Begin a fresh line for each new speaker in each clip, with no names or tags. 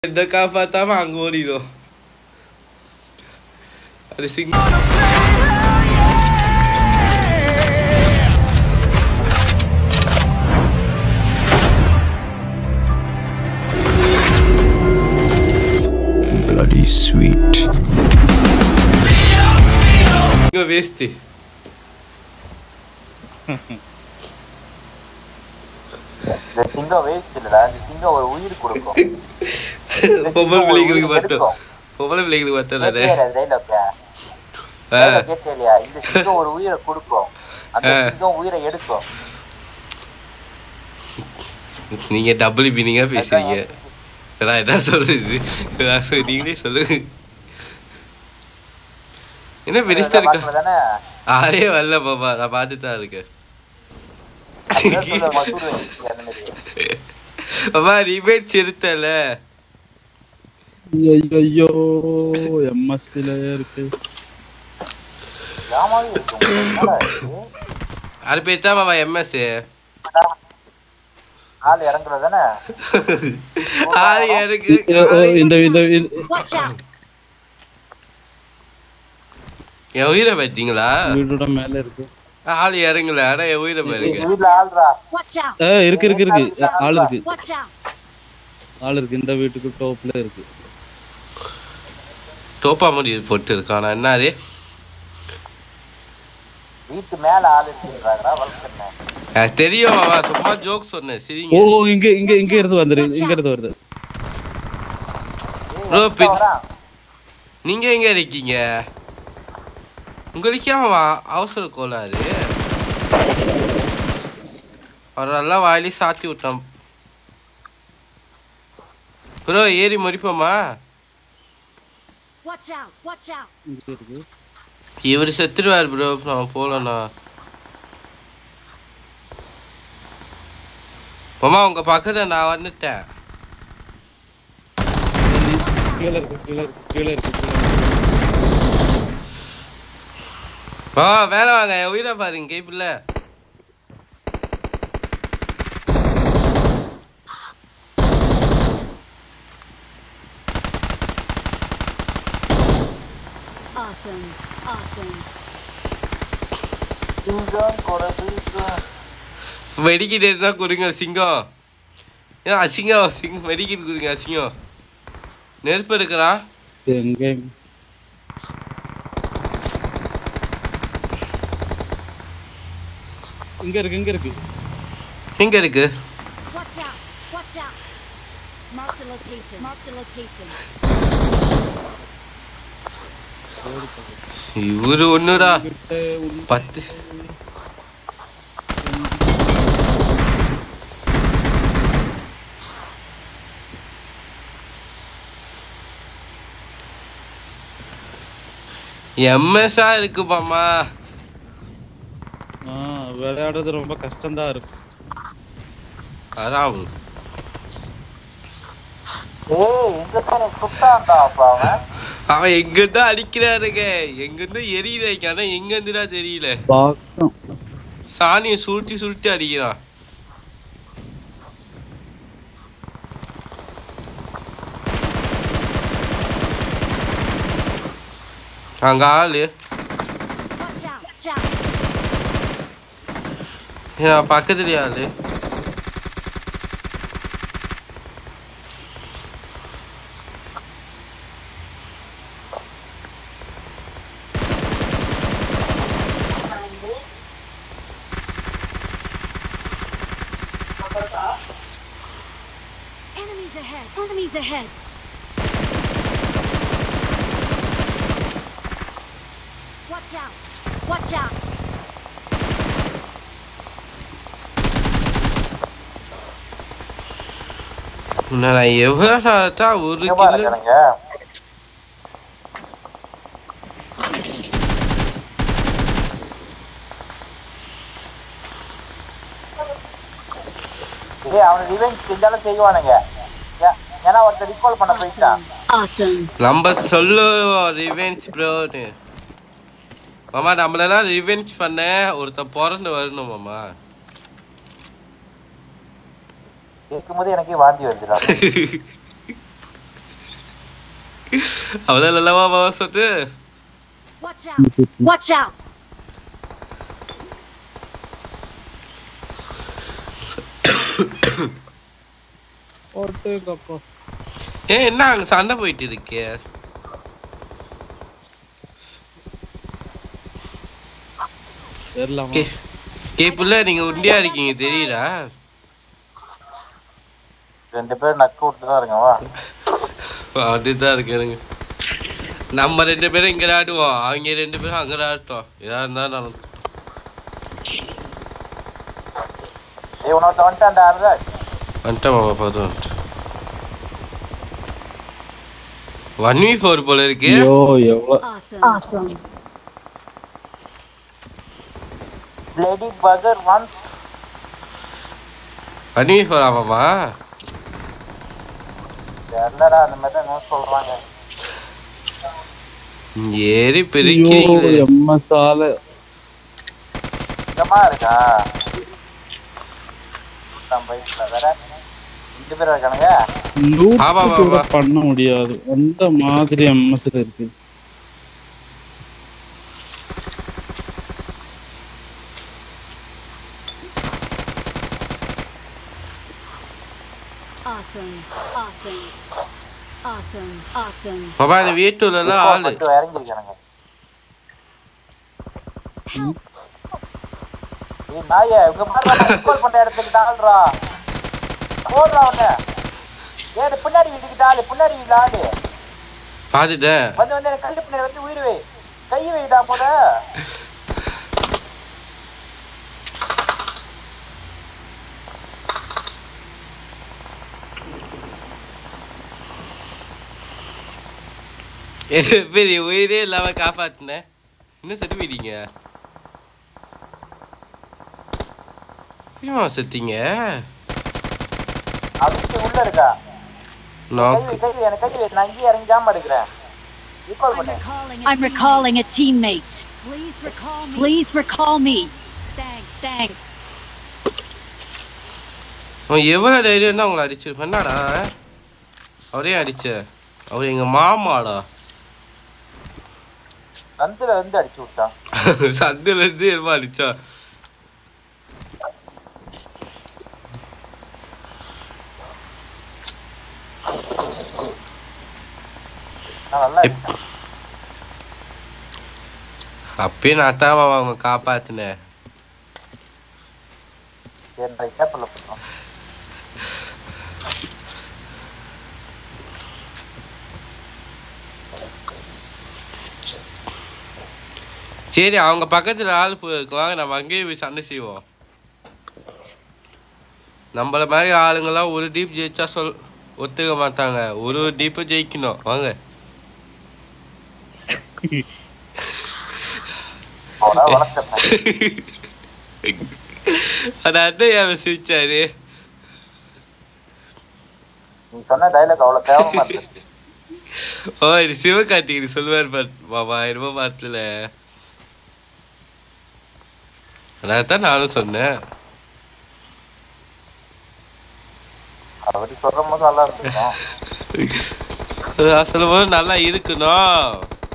இந்த காப்பாத்தாம அங்க ஓடிடும் அது சிங்
bloody sweet.
இங்க வேஸ்ட்
இந்த சிங்கம் வேஸ்ட் இல்லடா இந்த சிங்கம் ஒரு உயிர் கொடுக்கும்
பொம்பளை பிள்ளைங்களுக்கு மட்டும் பொம்பளை பிள்ளைங்களுக்கு மட்டும் தானே
டைலாக்
ஆ.
கேட்டியா இந்த சிங்கம் ஒரு உயிரை கொடுக்கும் அந்த
ஆ.
சிங்கம் உயிரை எடுக்கும்
நீங்க டபுள் மீனிங்கா பேசுறீங்க நான் என்ன சொல்றது நான் சொல்~ நீங்களே சொல்லுங்க என்ன மினிஸ்டர் இருக்கா
தானே
ஆளே வரல பாப்பா நான் பார்த்துட்டு தான் இருக்கேன் பாப்பா ரிமேட் சிறுத்தல
ஐயோ எம்எஸ்சில இருக்கு
ஜாமாவே இருக்கும் என்னடா இது?
அது பேர் தான் பாப்பா எம்எஸ்
ஆள் இறங்குறது தானே
ஆளு எனக்கு
ஓ, ஓ, இந்த இந்த இந்த-
Watch out!
என் உயிரை பார்த்தீங்களா
வீடோட மேல இருக்கு
ஆள் இறங்கல ஆனா என் உயிரை பாருங்க
வீட்டுல ஆள்றா
Watch out!
ஆ, இருக்கு இருக்கு இருக்கு ஆள் இருக்கு
Watch out!
ஆள் இருக்கு இந்த வீட்டுக்கு டோப்ல இருக்கு
தோப்பா முடி போட்டு இருக்கானா என்னாரு
வீட்டு மேல ஆள் இருக்குன்றாங்கடா வளர்த்துனேன்
எனக்கு தெரியும் மாமா சும்மா ஜோக் சொன்னேன்
ஓ
சரிங்க
ஓ, இங்க இங்க இங்க இருந்து வந்துரு இங்க இருந்து வருது
Bro, பின்- நீங்க எங்க இருக்கீங்க உங்களுக்கு ஏன் மாமா அவசர கோளாறு அவர் நல்லா வாயிலே சாத்தி விட்டான் ப்ரோ ஏறி மறிப்போமா
Watch out! Watch out!
இங்க இருக்கு
இவர் செத்துருவார் ப்ரோ நம்ம போலண்ணா மாமா உங்க பக்கத்துல நான் வந்துட்டேன்
கீழே இருக்கு கீழே இருக்கு கீழே இருக்கு கீழே இருக்கு.
மாமா வேலை வாங்க என் உயிரை பாருங்க கேப்பில்ல
Awesome! Awesome!
சிங்கம் கூட சிங்கம்
மெடிக்கிட்டு இருந்தா கொடுங்க சிங்கம் ஏன் அசிங்கம் சிங்கம் மெடிக்கிட்டு கொடுங்க அசிங்கம் நெருப்பு எடுக்கிறான்
எங்க இங்க இருக்கு இங்க இருக்கு
எங்க இருக்கு
Watch out! Watch out! Mark the location. Mark the location.
இவரு ஒண்ணுடா
கிட்ட உள்ள-
பத்து எம்எஸ்ஆ இருக்கு மாமா
ஆ விளையாடுறது ரொம்ப கஷ்டம்தான் இருக்கு
அதான்
ஏய் இங்க தானே சுட்டான்டா அப்ப அவன்
அவன் எங்கிருந்தா அடிக்கிறாருங்க எங்கிருந்து எரியுறாங்க ஆனா எங்க இருந்துடா தெரியல
பாக்கம்
சாணியை சுருட்டி சுருட்டி அடிக்கிறான் அங்க ஆளு
Watch out! Watch out!
ஏன் பக்கத்துலயே ஆளு
Enemies ahead! Enemies ahead! Watch out! Watch out!
உன்னை நான் எவ்வளவு நாளா ஒரு
எங்கப்பா
கிலோ
இருக்கிறாங்க ஏய் அவனை ரிவெஞ்ச் செஞ்சாலும் செய்வானுங்க ஏ- ஏன்னா ஒருத்தர் ரிகால் பண்ண போயிட்டான்
Awesome!
நம்ம சொல்லுவோம் ரிவெஞ்ச் ப்ரோன்னு மாமா நம்மளெல்லாம் ரிவெஞ்ச் பண்ண ஒருத்தன் பிறந்து வரணும் மாமா
கேட்கும் போது எனக்கே வாந்தி வந்துடா
அவ்வளோ நல்லவா மாமா சொட்டு
Watch out! Watch out!
போட்டு கப்பா
ஏன் என்ன அங்க சண்டை போயிட்டு இருக்கே
தெரியலாமா
கே கே புள்ள நீங்க உண்டியா இருக்கீங்க தெரியுதா
ரெண்டு பேரும் நக்கு விட்டு தான் இருங்க வா
அதுதான் இருக்குங்க நம்ம ரெண்டு பேரும் இங்க ஆடுவோம் அவங்க ரெண்டு பேரும் அங்க ஆடட்டும் எதா இருந்தாலும் நடக்கும்.
ஏய் உன்னொருத்த வந்துட்டான்டா அருதாஜ்
வந்துட்டேன் மாமா போதும் வந்துட்டேன் ஒன் வி ஃபோர் போல இருக்கு
ஐயோ எவ்வளோ
Awesome. Awesome.
லேடி பகர் ஒன்
ஒன் வி ஃபோர் ஆமாமா
தெரியலடா அந்த மாதிரி தான் நியூஸ் சொல்றாங்க
ஏறி
ஐயோ
பெருக்கிறீங்களே
எம்ம சாலை
சுத்தமா இருக்கா நம்ம வயசுல வேற ரெண்டு பேர் இருக்கானுங்க
ஆமா,
லூட் கூட
ஆமா.
பண்ண முடியாது அந்த மாதிரி எம்எஸ்ல இருக்கு
Awesome. Awesome. Awesome. Awesome.
மாமா இந்த வீட்டுல எல்லாம் ஆளு
மட்டும் இறங்கிருக்கானுங்க ஏய் நாயே உங்க மாதிரி ஃபுட்பால் பண்ற இடத்துக்கு ஆள்றா போடுறா அவன ஏய் பின்னாடி வீட்டுக்கு ஆளு பின்னாடி வீட்டுல ஆளு
பாத்துட்டேன்
வந்து வந்து எனக்கு கல்லு பின்னாடி வந்து உயிர் வை கை வைடா போட
பெரிய உயிரே இல்லாம காப்பாத்தினேன் இன்னும் செத்து போயிட்டீங்க என்னமா செத்தீங்க
அதுக்கு உள்ள இருக்கா கை
நாக்கு
வை கை வை எனக்கு கை வை நான் இங்கேயே இறங்கி ஜாம எடுக்கிறேன் ஈக்குவல்
I'm
பண்ணு
recalling a I'm recalling a teammate. Please recall me. Please recall me. Thanks. Thanks.
அவன் எவ்வளவு தைரியம் தான் உங்களை அடிச்சிருப்பேன் என்னடா அவரே அடிச்ச அவர் எங்க மாமாடா
சந்துல வந்து அடிச்சு விட்டான்
சந்தில இருந்து என்னமா அடிச்சா
நான் நல்லா அடிச்சேன்.
அப்பயே நான் தான் மாமா அவங்க காப்பாத்தினேன்
சரி நான் கேப்பர்ல போட்டோம்
சரி அவங்க பக்கத்துல ஆள் போ- வாங்க நம்ம அங்கேயே போய் சண்டை செய்வோம் நம்மள மாதிரி ஆளுங்கெல்லாம் ஒரு டீப் ஜெயிச்சா சொல் ஒத்துக்க மாட்டாங்க ஒரு ஒரு டீப்பு ஜெயிக்கணும் வாங்க
அவனா வளர்த்துறேன்
அந்த அண்ணன் ஏன் சிரிச்சாரு
நீ சொன்ன டைலாக் அவ்வளவு தேவமா இருந்துச்சு
ஓ இது சிவகார்த்திகேயன் சொல்லுவார் பார் மாமா என்னமோ பாட்டுல அதான் நானும் சொன்னேன்
அதை பத்தி சொல்ற போது நல்லா இருந்துக்கும்
நான் சொல்லும்போது நல்லா இருக்கணும்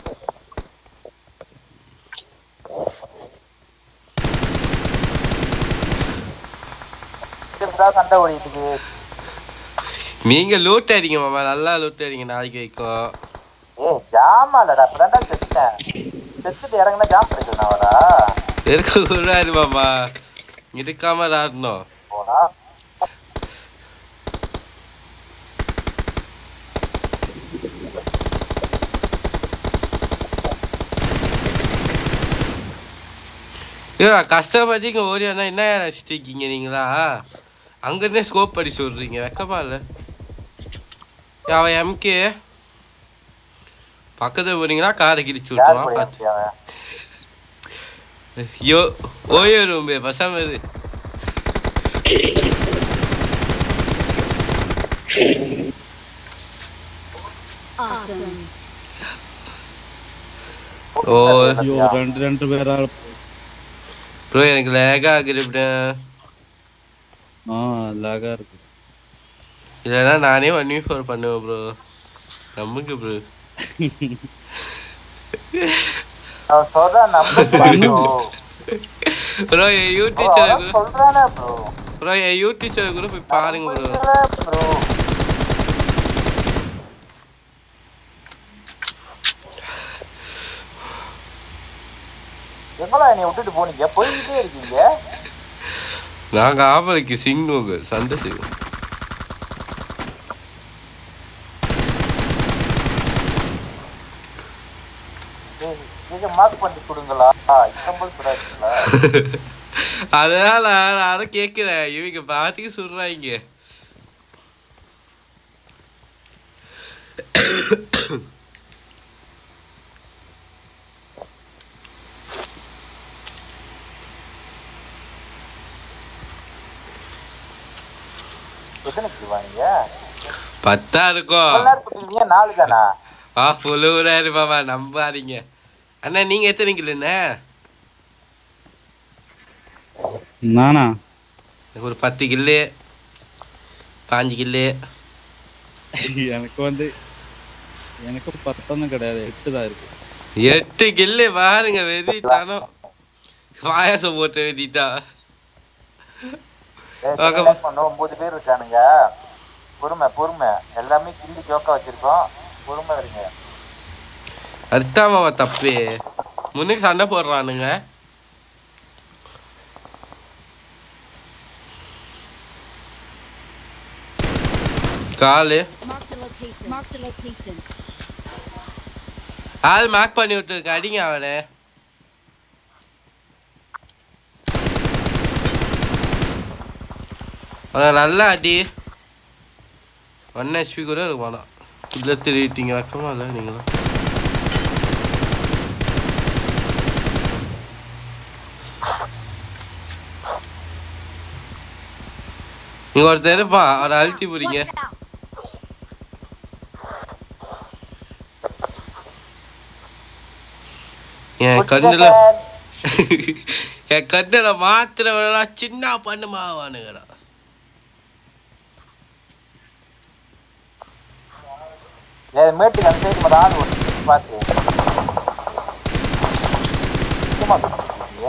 இதுதான் சண்டை ஓடிட்டு
நீங்க லூட் அடிங்க மாமா நல்லா லூட் அடிங்க நாளைக்கு வைக்கும்
ஏய் ஜாமா இல்லடா இப்பதான்டா செத்துட்டேன் செத்துட்டு இறங்குனா ஜாம் பண்ணிக்கலாம் வரா
இருக்க கூடாது மாமா இருக்காம ஆடணும்
போனா
ஐயோ கஷ்டப்பட்டு இங்கே ஓடியானா என்ன நினச்சிட்டு இருக்கீங்க நீங்களா அங்கேருந்தே ஸ்கோப் அடிச்சு விட்றீங்க வெக்கமா இல்லை அவன் எம்கே பக்கத்தில் போனீங்கன்னா காரை கிடிச்சு
யார்
விட்டுருவான்
கூட
பார்த்து
அவன்
யோ ஓயோ ரூம் பசாம இரு
Awesome.
ஓ
ஐயோ ரெண்டு ரெண்டு பேரா
ப்ரோ எனக்கு லேக் ஆகுது இப்படி
ஆ லாகா இருக்கு
இல்லைன்னா நானே ஒன் வீ ஃபோர் பண்ணுவேன் ப்ரோ நமக்கு ப்ரோ
அவன் சொல்றான் நம்புறான் bro.
ப்ரோ என்
bro,
யூடியூப்
அவன்
சேனல்
சொல்றானே bro.
ப்ரோ என் யூடியூப் சேனல் கூட போய் பாருங்க ப்ரோ
நம்புறான் bro. எங்கடா என்னை விட்டுட்டு போனீங்க போய்கிட்டே இருக்கீங்க
நாங்க ஆம்பளைக்கு சிங்குங்க சண்டை செய்வோம்
ஏய், இதை மார்க் பண்ணி கொடுங்களா இசம்பல் சுடாச்சுங்களா
அதனால நான் அதை கேட்கிறேன் இவங்க பாத்துக்கு சொல்றாங்க
எத்தனை கிலோ வாங்க
பத்தா இருக்கும்
எவ்வளவு நேரம் சுத்துறீங்க நாலு தானா
ஆ புழுவுறாரு மாமா நம்பாதீங்க அண்ணா நீங்க எத்தனை கிலோண்ணே
நானா
ஒரு பத்து கில்லு பாஞ்சு கில்லு
எனக்கு வந்து எனக்கு பத்தொன்னும் கிடையாது எட்டு தான் இருக்கு
எட்டு கில்லு பாருங்க வெறித்தானம் பாயாசம் போட்டு வெறிட்டா
ஏய்,
ஆக-
select பண்ண ஒன்பது பேர் இருக்கானுங்க பொறுமை பொறுமை எல்லாமே கிள்ளி ஜோக்கா வச்சிருக்கோம் பொறுமை இருங்க
அர்த்தா மாமா தப்பு முன்னுக்கு சண்டை போடுறானுங்க காலு
Marked a location. Marked a location.
ஆள் மார்க் பண்ணி விட்டு அடிங்க அவனை அவனை நல்லா அடி ஒன் ஹெச்பி கூட இருக்கு வேணாம் இல்லை திருவிட்டீங்க வைக்கமா இல்லை நீங்களும் இங்க ஒருத்தர் இருப்பான் அவரை அழுத்தி பிடிங்க
Watch out.
என் கண்ணுல என் கண்ணுல மாத்திரவெல்லாம் சின்ன பண்ணுமாவானுங்கடா
ஏய், மேட்டுக்கு அந்த சைடு மட்டும் ஆள் ஒரு பார்த்து சும்மா சுத்திட்டு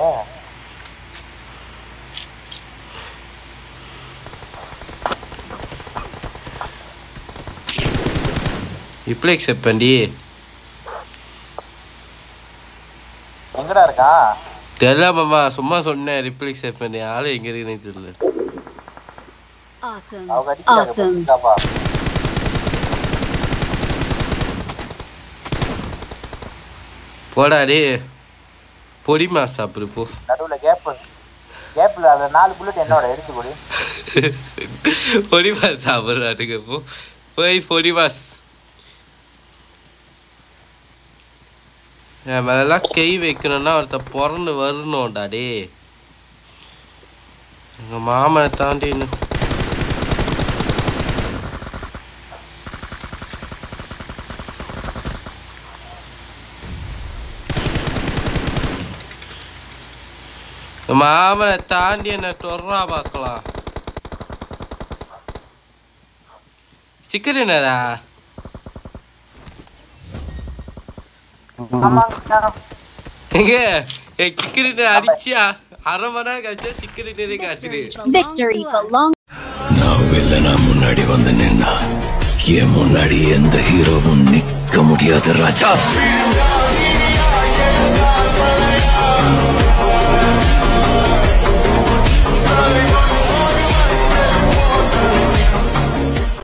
இப்படி எக்ஸெப்ட் பண்ணி
எங்கடா இருக்கான்
தெரியல மாமா சும்மா சொன்னேன் ரிப்ளை செட் பண்ணி ஆளு எங்க இருக்குன்னு தெரியல
Awesome.
அவங்க அடிக்கிறாங்க
Awesome.
புரியுதாப்பா?
போடா டே பொடிமா சாப்பிடு போ
நடுவுல கேப் கேப்ல அந்த நாலு புல்லட் என்னோட எடுத்து கொடு
பொடிமா சாப்பிட்றாட்டுங்க போ போய் பொடிமாஸ் என் மேலெல்லாம் கை வைக்கணும்னா ஒருத்த பிறந்து வரணும்டா டே எங்க மாமனை தாண்டி இன்னும் எங்க மாமனை தாண்டி என்ன தொர்றா பார்க்கலாம் சிக்கன் என்னடா
ஆமாங்க
எங்க என் சிக்கன் அடிச்சியா அரை மணி நேரம் கழிச்சா சிக்கன் நிறைய காய்ச்சிடு
Victory belongs.
நான் வில்லனா முன்னாடி வந்து நின்னா என் முன்னாடி எந்த ஹீரோவும் நிக்க முடியாது ராஜா